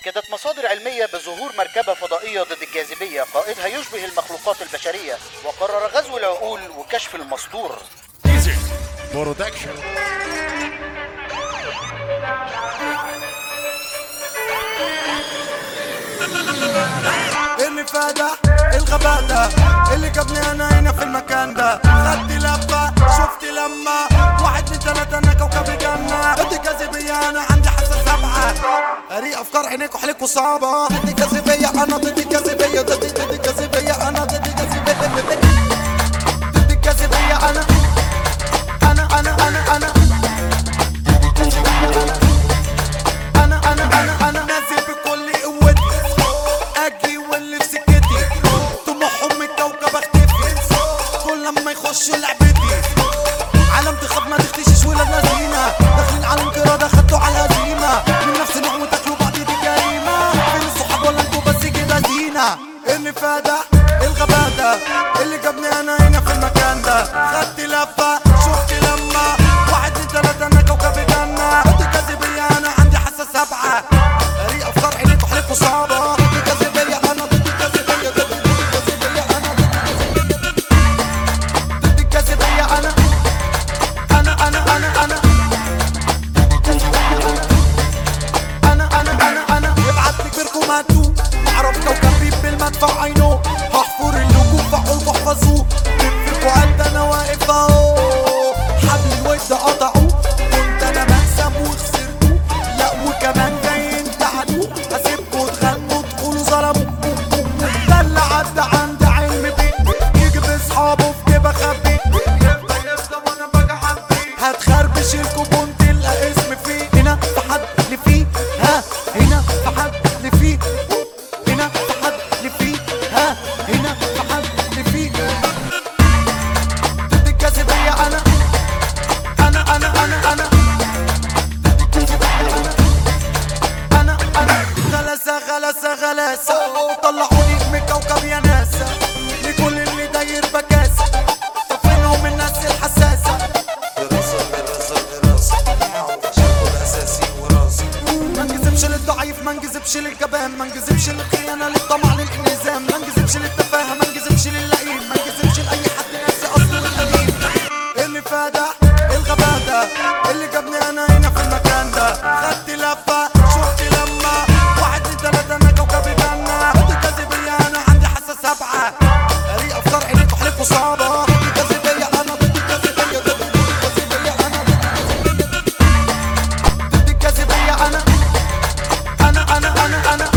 أكدت مصادر علمية بظهور مركبة فضائية ضد الجاذبية قائدها يشبه المخلوقات البشرية وقرر غزو العقول وكشف المستور Easy. Production. اللي فادة الغباء ده اللي جابني انا هنا في المكان ده خدت لفة شفت لما واحد اتنين تلاتة انا كوكب جنة ضد الجاذبية انا عندي حاسة سبعة قري افكار عينيك وحليكوا صعبة ضد الجاذبية انا ضد الجاذبية ضد ضد الجاذبية انا ضد الجاذبية ضد الجاذبية انا انا انا انا انا انا انا انا انا نازل بكل قوتي اجي واللي في سكتي طموحهم من الكوكب اختفي كل لما يخشوا لعبتي عالم تخاف ما تختشش ولاد لذينة داخلين على انقراض اخدتوا على الهزيمة من نفس النوع وتاكلوا بعض دي جريمة فين الصحاب ولا انتوا بس كده زينة اللي فادة الغباء ده اللي جابني انا هنا في المكان ده خدت لفة شفت لما واحد اتنين تلاتة انا كوكب جنة ضد الجاذبية انا عندي حاسة سبعة قري افكار عينيك وحليكوا صعبة ضد الجاذبية انا ضد الجاذبية ضد الجاذبية انا ضد الجاذبية انا انا انا انا انا انا انا انا انا ابعت لي كبيركم هاتوه اعرف كوكبي بالمدفع عينه هحفر اللجوء فعول واحفظوه بفكوا قد انا واقف اهو حبل الود قطعوه كنت انا مكسب وخسرته لا وكمان جاي انت عدو هسيبكوا تغنوا تقولوا ظلموا ده اللي عدى عندي علم بيه يجي باصحابه في جيب اخبيه يفضل يفضل وانا باجي حبيه هتخربش الكوبون تلقى اسم فيه هنا في حد اللي فيه ها هنا في حد اللي فيه هنا في حد اللي فيه ها هنا في حد اللي فيه ضد الجاذبية أنا أنا أنا أنا أنا أنا أنا غلاسة غلاسة غلاسة طلعوني من كوكب يا ناسا لكل اللي داير بكاسة طفينهم الناس الحساسة دراسة دراسة دراسة شغل أساسي وراسي ما انجذبش للضعيف ما انجذبش للجبان ما انجذبش للخيانة للطمع للانهزام ما انجذبش للتفاهة ما انجذبش للئيم ما انجذبش لأي حد ناسي أصله القديم اللي فادة الغباء ده اللي جابني أنا هنا في المكان ده خدت لفة شفت لما واحد اتنين تلاتة أنا كوكبي جنة ضد الجاذبية أنا عندي حاسة سبعة قري أفكار عينيك وحليكوا صعبة ضد الجاذبية أنا ضد الجاذبية ضد الجاذبية أنا ضد الجاذبية أنا انا انا انا انا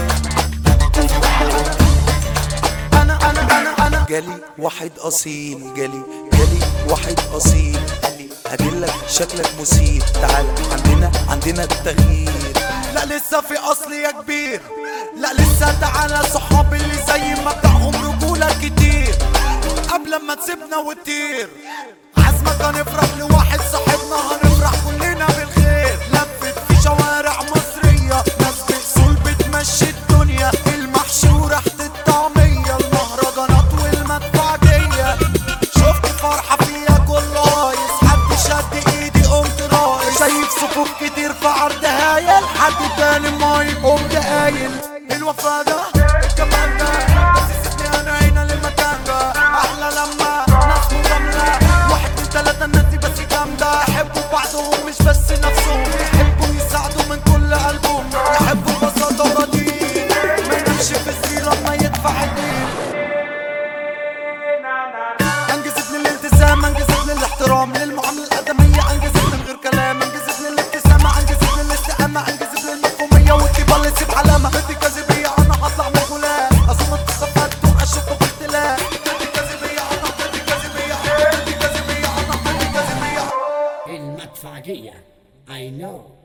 انا انا انا انا جالي واحد أصيل جالي جالي واحد أصيل قال لي هدلك شكلك مثير تعال عندنا عندنا التغيير لا لسه في اصل يا كبير لا لسه تعالى صحابي اللي زي ما بتاعهم رجولة كتير قبل ما تسيبنا وتطير عزمك هنفرح لواحد صاحبنا هنفرح كلنا بالخير لفت في شوارع مصرية ناس بأصول بتمشي الدنيا المحشي وريحة الطعمية المهرجانات والمدفعجية شفت فرحة فيها كل رايس حد شد ايدي قمت رايس شايف صفوف كتير في عرض هايل حد تاني مايك قمت قايل الوفا ده الكمان ده بس سيبني انا هنا للمكان ده احلى لما ناس مجاملة واحد من تلاتة الناس دي بس جامدة يحبوا بعضهم مش بس نفسهم يحبوا يساعدوا من كل قلبهم يحبوا البساطة وراضيين ما ينامش في السرير لما يدفع الدين انجذب للالتزام انجذب للاحترام للمعامله الادميه انجذب من غير كلام انجذب للابتسامه انجذب للاستقامه انجذب للمفهوميه والطيبه اللي تسيب علامه ضد الجاذبيه انا هطلع من الغلاف اظن الثقافات واشوفه باختلاف ضد الجاذبيه انا ضد الجاذبيه ضد الجاذبيه انا ضد الجاذبيه المدفعجية I know